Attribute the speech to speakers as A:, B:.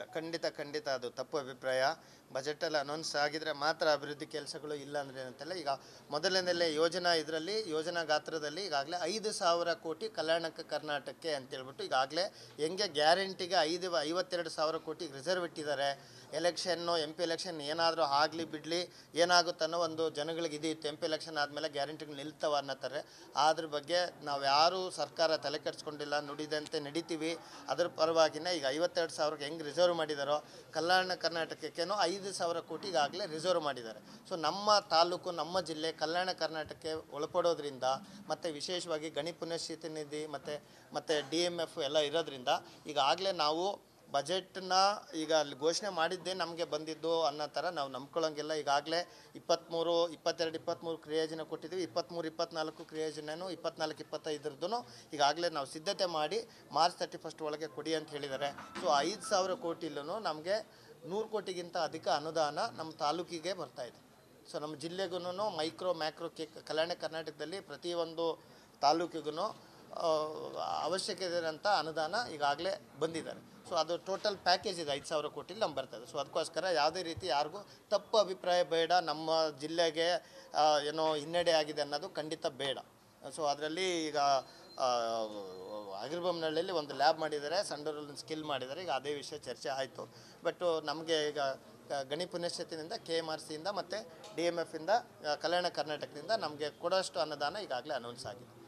A: ಇಲ್ಲ ಖಂಡಿತ ಖಂಡಿತ ಅದು ತಪ್ಪು ಅಭಿಪ್ರಾಯ ಬಜೆಟಲ್ಲಿ ಅನೌನ್ಸ್ ಆಗಿದ್ರೆ ಮಾತ್ರ ಅಭಿವೃದ್ಧಿ ಕೆಲಸಗಳು ಇಲ್ಲ ಅಂದರೆ ಏನಂತೆಲ್ಲ ಈಗ ಮೊದಲನೇದಲ್ಲೇ ಯೋಜನಾ ಇದರಲ್ಲಿ ಯೋಜನಾ ಗಾತ್ರದಲ್ಲಿ ಈಗಾಗಲೇ ಐದು ಸಾವಿರ ಕೋಟಿ ಕಲ್ಯಾಣ ಕರ್ನಾಟಕಕ್ಕೆ ಅಂತೇಳ್ಬಿಟ್ಟು ಈಗಾಗಲೇ ಹೆಂಗೆ ಗ್ಯಾರಂಟಿಗೆ ಐದು ಐವತ್ತೆರಡು ಸಾವಿರ ಕೋಟಿ ರಿಸರ್ವ್ ಇಟ್ಟಿದ್ದಾರೆ ಎಲೆಕ್ಷನ್ನು ಎಂ ಪಿ ಎಲೆಕ್ಷನ್ ಏನಾದರೂ ಆಗಲಿ ಬಿಡಲಿ ಏನಾಗುತ್ತನ್ನೋ ಒಂದು ಜನಗಳಿಗೆ ಇದು ಇತ್ತು ಎಂ ಪಿ ಎಲೆಕ್ಷನ್ ಆದಮೇಲೆ ಗ್ಯಾರಂಟಿಗಳು ನಿಲ್ತವ ಅನ್ನತ್ತಾರೆ ಅದ್ರ ಬಗ್ಗೆ ನಾವು ಯಾರೂ ಸರ್ಕಾರ ತಲೆ ಕೆಡಿಸ್ಕೊಂಡಿಲ್ಲ ನುಡಿದಂತೆ ನಡಿತೀವಿ ಅದ್ರ ಪರವಾಗಿನೇ ಈಗ ಐವತ್ತೆರಡು ಸಾವಿರಕ್ಕೆ ಹೆಂಗೆ ರಿಸರ್ವ್ ಮಾಡಿದಾರೋ ಕಲ್ಯಾಣ ಕರ್ನಾಟಕಕ್ಕೇನೋ ಐದು ಸಾವಿರ ಕೋಟಿ ಈಗಾಗಲೇ ರಿಸರ್ವ್ ಮಾಡಿದ್ದಾರೆ ಸೊ ನಮ್ಮ ತಾಲೂಕು ನಮ್ಮ ಜಿಲ್ಲೆ ಕಲ್ಯಾಣ ಕರ್ನಾಟಕಕ್ಕೆ ಒಳಪಡೋದ್ರಿಂದ ಮತ್ತು ವಿಶೇಷವಾಗಿ ಗಣಿ ಪುನಶ್ಚೇತಿ ನಿಧಿ ಮತ್ತು ಮತ್ತು ಡಿ ಎಮ್ ಎಫ್ ಎಲ್ಲ ಇರೋದ್ರಿಂದ ಈಗಾಗಲೇ ನಾವು ಬಜೆಟ್ನ ಈಗ ಅಲ್ಲಿ ಘೋಷಣೆ ಮಾಡಿದ್ದೇ ನಮಗೆ ಬಂದಿದ್ದು ಅನ್ನೋ ಥರ ನಾವು ನಂಬ್ಕೊಳ್ಳೋಂಗಿಲ್ಲ ಈಗಾಗಲೇ ಇಪ್ಪತ್ತ್ಮೂರು ಇಪ್ಪತ್ತೆರಡು ಇಪ್ಪತ್ತ್ಮೂರು ಕ್ರಿಯೋಜನ ಕೊಟ್ಟಿದ್ದೀವಿ ಇಪ್ಪತ್ತ್ಮೂರು ಇಪ್ಪತ್ನಾಲ್ಕು ಕ್ರಿಯೋಜನೂ ಇಪ್ಪತ್ನಾಲ್ಕು ಇಪ್ಪತ್ತೈದರದ್ದು ಈಗಾಗಲೇ ನಾವು ಸಿದ್ಧತೆ ಮಾಡಿ ಮಾರ್ಚ್ ತರ್ಟಿ ಫಸ್ಟ್ ಒಳಗೆ ಕೊಡಿ ಅಂತ ಹೇಳಿದ್ದಾರೆ ಸೊ ಐದು ಸಾವಿರ ಕೋಟಿಲೂ ನಮಗೆ ನೂರು ಕೋಟಿಗಿಂತ ಅಧಿಕ ಅನುದಾನ ನಮ್ಮ ತಾಲೂಕಿಗೆ ಬರ್ತಾ ಇದೆ ಸೊ ನಮ್ಮ ಜಿಲ್ಲೆಗೂ ಮೈಕ್ರೋ ಮ್ಯಾಕ್ರೋ ಕೆ ಕಲ್ಯಾಣ ಕರ್ನಾಟಕದಲ್ಲಿ ಪ್ರತಿಯೊಂದು ತಾಲೂಕಿಗೂ ಅವಶ್ಯಕತೆ ಇರೋಂಥ ಅನುದಾನ ಈಗಾಗಲೇ ಬಂದಿದ್ದಾರೆ ಸೊ ಅದು ಟೋಟಲ್ ಪ್ಯಾಕೇಜ್ ಇದೆ ಐದು ಸಾವಿರ ಕೋಟಿ ನಮ್ಗೆ ಬರ್ತದೆ ಸೊ ಅದಕ್ಕೋಸ್ಕರ ಯಾವುದೇ ರೀತಿ ಯಾರಿಗೂ ತಪ್ಪು ಅಭಿಪ್ರಾಯ ಬೇಡ ನಮ್ಮ ಜಿಲ್ಲೆಗೆ ಆ, ಏನೋ ಹಿನ್ನಡೆ ಆಗಿದೆ ಅನ್ನೋದು ಖಂಡಿತ ಬೇಡ ಸೊ ಅದರಲ್ಲಿ ಈಗ ಅಗಿರ್ಬೊಮ್ಮನಹಳ್ಳಿಯಲ್ಲಿ ಒಂದು ಲ್ಯಾಬ್ ಮಾಡಿದ್ದಾರೆ ಸಂಡೂರಲ್ಲಿ ಸ್ಕಿಲ್ ಮಾಡಿದ್ದಾರೆ ಈಗ ಅದೇ ವಿಷಯ ಚರ್ಚೆ ಆಯಿತು ಬಟ್ ನಮಗೆ ಈಗ ಕ- ಗಣಿ ಪುನಶ್ಚೇತಿನಿಂದ ಕೆ ಎಮ್ ಆರ್ ಸಿಯಿಂದ ಮತ್ತು ಡಿ ಎಮ್ ಎಫಿಂದ ಕಲ್ಯಾಣ ಕರ್ನಾಟಕದಿಂದ ನಮಗೆ ಕೊಡೋಷ್ಟು ಅನುದಾನ ಈಗಾಗಲೇ ಅನೌನ್ಸ್ ಆಗಿದೆ